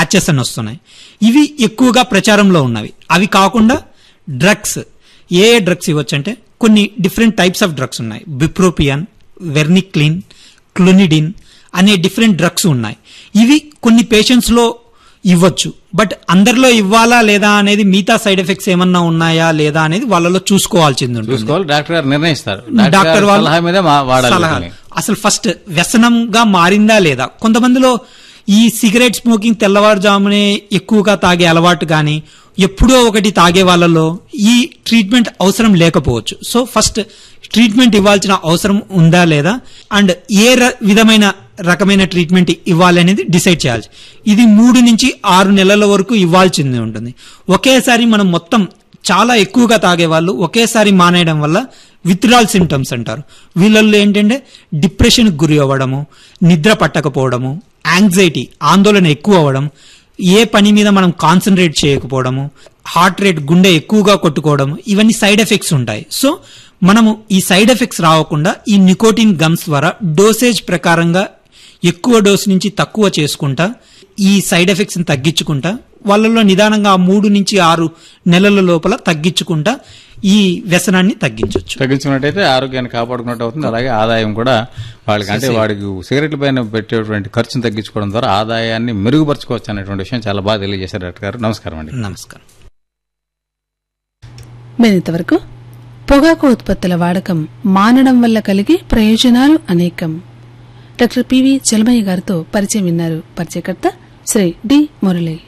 Patches అని వస్తున్నాయి ఇవి ఎక్కువగా ప్రచారంలో ఉన్నవి అవి కాకుండా డ్రగ్స్ ఏ ఏ డ్రగ్స్ ఇవ్వచ్చు అంటే కొన్ని డిఫరెంట్ టైప్స్ ఆఫ్ డ్రగ్స్ ఉన్నాయి బిప్రోపియన్ వెర్నిక్లిన్ క్లోనిడిన్ అనే డిఫరెంట్ డ్రగ్స్ ఉన్నాయి ఇవి కొన్ని పేషెంట్స్ లో ఇవ్వచ్చు బట్ అందరిలో ఇవ్వాలా లేదా అనేది మిగతా సైడ్ ఎఫెక్ట్స్ ఏమన్నా ఉన్నాయా లేదా అనేది వాళ్ళలో చూసుకోవాల్సింది ఉంటుంది చూసుకోవాలి డాక్టర్ గారు నిర్ణయిస్తారు డాక్టర్ డాక్టర్ వాళ్ళు సలహా మీద మా- వాడాలి సలహాలు. వీటిని. అసలు ఫస్ట్ వ్యసనంగా మారిందా లేదా కొంతమందిలో ఈ సిగరెట్ స్మోకింగ్ తెల్లవారుజామునే ఎక్కువగా తాగే అలవాటు గాని ఎప్పుడో ఒకటి తాగే వాళ్ళలో ఈ ట్రీట్మెంట్ అవసరం లేకపోవచ్చు సో ఫస్ట్ ట్రీట్మెంట్ ఇవ్వాల్సిన అవసరం ఉందా లేదా అండ్ ఏ ర- విధమైన రకమైన ట్రీట్మెంట్ ఇవ్వాలి అనేది డిసైడ్ చేయాలి ఇది మూడు నుంచి ఆరు నెలల వరకు ఇవ్వాల్సింది ఉంటుంది ఒకేసారి మనం మొత్తం చాలా ఎక్కువగా తాగే వాళ్ళు ఒకేసారి మానేయడం వల్ల విత్డ్రాల్ సిమ్టమ్స్ అంటారు వీళ్ళల్లో ఏంటంటే డిప్రెషన్ గురి అవ్వడము నిద్ర పట్టకపోవడము యాంగ్జైటీ ఆందోళన ఎక్కువ అవ్వడం ఏ పని మీద మనం కాన్సన్ట్రేట్ చేయకపోవడము హార్ట్ రేట్ గుండె ఎక్కువగా కొట్టుకోవడం ఇవన్నీ సైడ్ ఎఫెక్ట్స్ ఉంటాయి సో మనము ఈ సైడ్ ఎఫెక్ట్స్ రాకుండా ఈ నికోటిన్ గమ్స్ ద్వారా డోసేజ్ ప్రకారంగా ఎక్కువ డోస్ నుంచి తక్కువ చేసుకుంటా ఈ సైడ్ ఎఫెక్ట్స్ తగ్గించుకుంటా వాళ్ళలో నిదానంగా ఆ మూడు నుంచి ఆరు నెలల లోపల తగ్గించుకుంటా ఈ వ్యసనాన్ని తగ్గించవచ్చు తగ్గించుకున్నట్టయితే ఆరోగ్యాన్ని కాపాడుకున్నట్టు అవుతుంది అలాగే ఆదాయం కూడా వాళ్ళకి అంటే వాడికి సిగరెట్ల పైన పెట్టేటువంటి ఖర్చును తగ్గించుకోవడం ద్వారా ఆదాయాన్ని మెరుగుపరచుకోవచ్చు అనేటువంటి విషయం చాలా బాగా తెలియజేశారు డాక్టర్ గారు నమస్కారం అండి నమస్కారం మీరింతవరకు పొగాకు ఉత్పత్తుల వాడకం మానడం వల్ల కలిగే ప్రయోజనాలు అనేకం డాక్టర్ పివి చలమయ్య గారితో పరిచయం విన్నారు పరిచయకర్త శ్రీ డి మురళి